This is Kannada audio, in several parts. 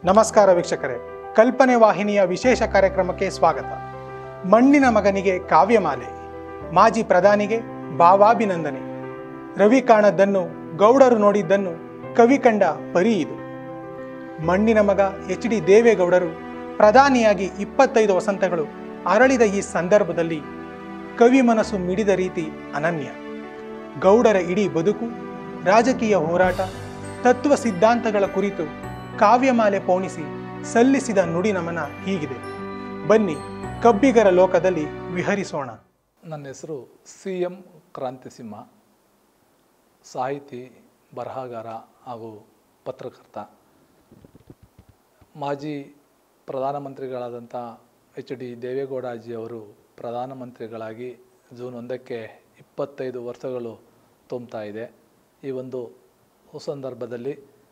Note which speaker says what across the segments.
Speaker 1: ನಮಸ್ಕಾರ ವೀಕ್ಷಕರೇ ಕಲ್ಪನೆ ವಾಹಿನಿಯ ವಿಶೇಷ ಕಾರ್ಯಕ್ರಮಕ್ಕೆ ಸ್ವಾಗತ ಮಣ್ಣಿನ ಮಗನಿಗೆ ಕಾವ್ಯಮಾಲೆ ಮಾಜಿ ಪ್ರಧಾನಿಗೆ ಭಾವಾಭಿನಂದನೆ ರವಿ ಕಾಣದ್ದನ್ನು ಗೌಡರು ನೋಡಿದ್ದನ್ನು ಕವಿ ಕಂಡ ಪರಿ ಇದು ಮಣ್ಣಿನ ಮಗ ಎಚ್ ಡಿ ದೇವೇಗೌಡರು ಪ್ರಧಾನಿಯಾಗಿ ಇಪ್ಪತ್ತೈದು ವಸಂತಗಳು ಅರಳಿದ ಈ ಸಂದರ್ಭದಲ್ಲಿ ಕವಿ ಮನಸ್ಸು ಮಿಡಿದ ರೀತಿ ಅನನ್ಯ ಗೌಡರ ಇಡೀ ಬದುಕು ರಾಜಕೀಯ ಹೋರಾಟ ತತ್ವ ಸಿದ್ಧಾಂತಗಳ ಕುರಿತು ಕಾವ್ಯಮಾಲೆ ಪೌಣಿಸಿ ಸಲ್ಲಿಸಿದ ನುಡಿ ನಮನ ಹೀಗಿದೆ ಬನ್ನಿ ಕಬ್ಬಿಗರ ಲೋಕದಲ್ಲಿ ವಿಹರಿಸೋಣ
Speaker 2: ನನ್ನ ಹೆಸರು ಸಿ ಎಂ ಕ್ರಾಂತಿಸಿಂಹ ಸಾಹಿತಿ ಬರಹಗಾರ ಹಾಗೂ ಪತ್ರಕರ್ತ ಮಾಜಿ ಪ್ರಧಾನಮಂತ್ರಿಗಳಾದಂಥ ಎಚ್ ಡಿ ದೇವೇಗೌಡಾಜಿಯವರು ಪ್ರಧಾನಮಂತ್ರಿಗಳಾಗಿ ಜೂನ್ ಒಂದಕ್ಕೆ ಇಪ್ಪತ್ತೈದು ವರ್ಷಗಳು ತುಂಬ್ತಾ ಇದೆ ಈ ಒಂದು ಸಂದರ್ಭದಲ್ಲಿ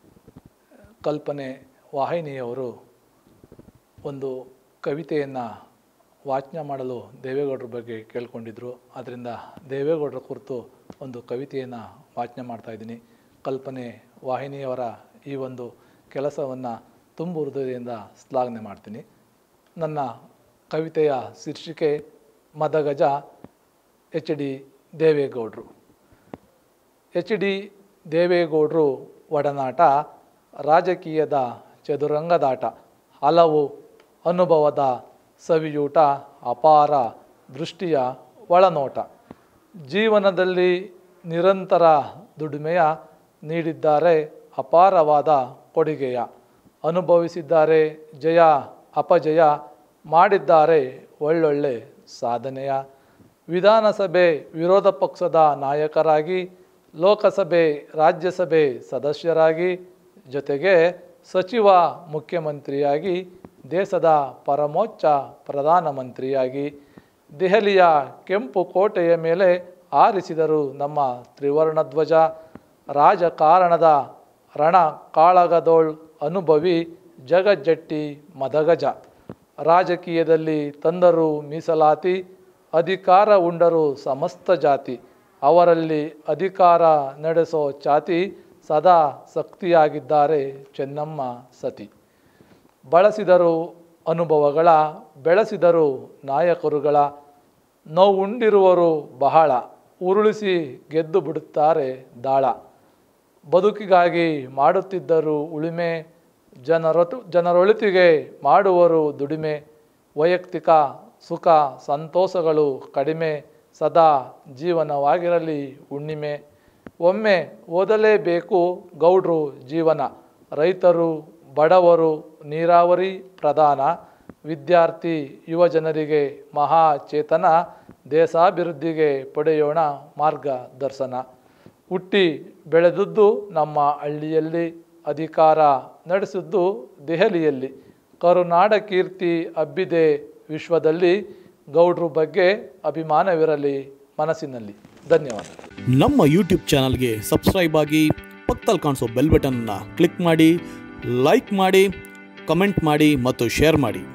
Speaker 2: ಕಲ್ಪನೆ ವಾಹಿನಿಯವರು ಒಂದು ಕವಿತೆಯನ್ನು ವಾಚನ ಮಾಡಲು ದೇವೇಗೌಡರ ಬಗ್ಗೆ ಕೇಳ್ಕೊಂಡಿದ್ರು ಅದರಿಂದ ದೇವೇಗೌಡರ ಕುರಿತು ಒಂದು ಕವಿತೆಯನ್ನು ವಾಚನ ಮಾಡ್ತಾಯಿದ್ದೀನಿ ಕಲ್ಪನೆ ವಾಹಿನಿಯವರ ಈ ಒಂದು ಕೆಲಸವನ್ನು ತುಂಬು ಹೃದಯದಿಂದ ಶ್ಲಾಘನೆ ಮಾಡ್ತೀನಿ ನನ್ನ ಕವಿತೆಯ ಶೀರ್ಷಿಕೆ ಮದಗಜ ಎಚ್ ಡಿ ದೇವೇಗೌಡರು ಎಚ್ ಡಿ ದೇವೇಗೌಡರು ಒಡನಾಟ ರಾಜಕೀಯದ ಚದುರಂಗದಾಟ ಹಲವು ಅನುಭವದ ಸವಿಯೂಟ ಅಪಾರ ದೃಷ್ಟಿಯ ಒಳನೋಟ ಜೀವನದಲ್ಲಿ ನಿರಂತರ ದುಡಿಮೆಯ ನೀಡಿದ್ದಾರೆ ಅಪಾರವಾದ ಕೊಡುಗೆಯ ಅನುಭವಿಸಿದ್ದಾರೆ ಜಯ ಅಪಜಯ ಮಾಡಿದ್ದಾರೆ ಒಳ್ಳೊಳ್ಳೆ ಸಾಧನೆಯ ವಿಧಾನಸಭೆ ವಿರೋಧ ಪಕ್ಷದ ನಾಯಕರಾಗಿ ಲೋಕಸಭೆ ರಾಜ್ಯಸಭೆ ಸದಸ್ಯರಾಗಿ ಜೊತೆಗೆ ಸಚಿವ ಮುಖ್ಯಮಂತ್ರಿಯಾಗಿ ದೇಶದ ಪರಮೋಚ್ಚ ಪ್ರಧಾನಮಂತ್ರಿಯಾಗಿ ದೆಹಲಿಯ ಕೆಂಪು ಕೋಟೆಯ ಮೇಲೆ ಆರಿಸಿದರು ನಮ್ಮ ತ್ರಿವರ್ಣ ಧ್ವಜ ರಾಜಕಾರಣದ ರಣ ಕಾಳಗದೋಳ್ ಅನುಭವಿ ಜಗಜ್ಜಟ್ಟಿ ಮದಗಜ ರಾಜಕೀಯದಲ್ಲಿ ತಂದರು ಮೀಸಲಾತಿ ಅಧಿಕಾರ ಉಂಡರು ಸಮಸ್ತ ಜಾತಿ ಅವರಲ್ಲಿ ಅಧಿಕಾರ ನಡೆಸೋ ಚಾತಿ ಸದಾ ಶಕ್ತಿಯಾಗಿದ್ದಾರೆ ಚೆನ್ನಮ್ಮ ಸತಿ ಬಳಸಿದರು ಅನುಭವಗಳ ಬೆಳೆಸಿದರು ನಾಯಕರುಗಳ ನೋವುಂಡಿರುವರು ಬಹಳ ಉರುಳಿಸಿ ಗೆದ್ದು ಬಿಡುತ್ತಾರೆ ದಾಳ ಬದುಕಿಗಾಗಿ ಮಾಡುತ್ತಿದ್ದರು ಉಳಿಮೆ ಜನರೊತು ಜನರೊಳಿತಿಗೆ ಮಾಡುವರು ದುಡಿಮೆ ವೈಯಕ್ತಿಕ ಸುಖ ಸಂತೋಷಗಳು ಕಡಿಮೆ ಸದಾ ಜೀವನವಾಗಿರಲಿ ಹುಣ್ಣಿಮೆ ಒಮ್ಮೆ ಓದಲೇಬೇಕು ಗೌಡ್ರು ಜೀವನ ರೈತರು ಬಡವರು ನೀರಾವರಿ ಪ್ರಧಾನ ವಿದ್ಯಾರ್ಥಿ ಯುವಜನರಿಗೆ ಮಹಾಚೇತನ ದೇಶಾಭಿವೃದ್ಧಿಗೆ ಪಡೆಯೋಣ ಮಾರ್ಗದರ್ಶನ ಹುಟ್ಟಿ ಬೆಳೆದದ್ದು ನಮ್ಮ ಹಳ್ಳಿಯಲ್ಲಿ ಅಧಿಕಾರ ನಡೆಸಿದ್ದು ದೆಹಲಿಯಲ್ಲಿ ಕರುನಾಡ ಕೀರ್ತಿ ಹಬ್ಬಿದೆ ವಿಶ್ವದಲ್ಲಿ ಗೌಡ್ರ ಬಗ್ಗೆ ಅಭಿಮಾನವಿರಲಿ ಮನಸ್ಸಿನಲ್ಲಿ ಧನ್ಯವಾದ
Speaker 3: ನಮ್ಮ ಯೂಟ್ಯೂಬ್ ಚಾನಲ್ಗೆ ಸಬ್ಸ್ಕ್ರೈಬ್ ಆಗಿ ಪಕ್ಕದಲ್ಲಿ ಕಾಣಿಸೋ ಬೆಲ್ ಬಟನ್ನ ಕ್ಲಿಕ್ ಮಾಡಿ ಲೈಕ್ ಮಾಡಿ ಕಮೆಂಟ್ ಮಾಡಿ ಮತ್ತು ಶೇರ್ ಮಾಡಿ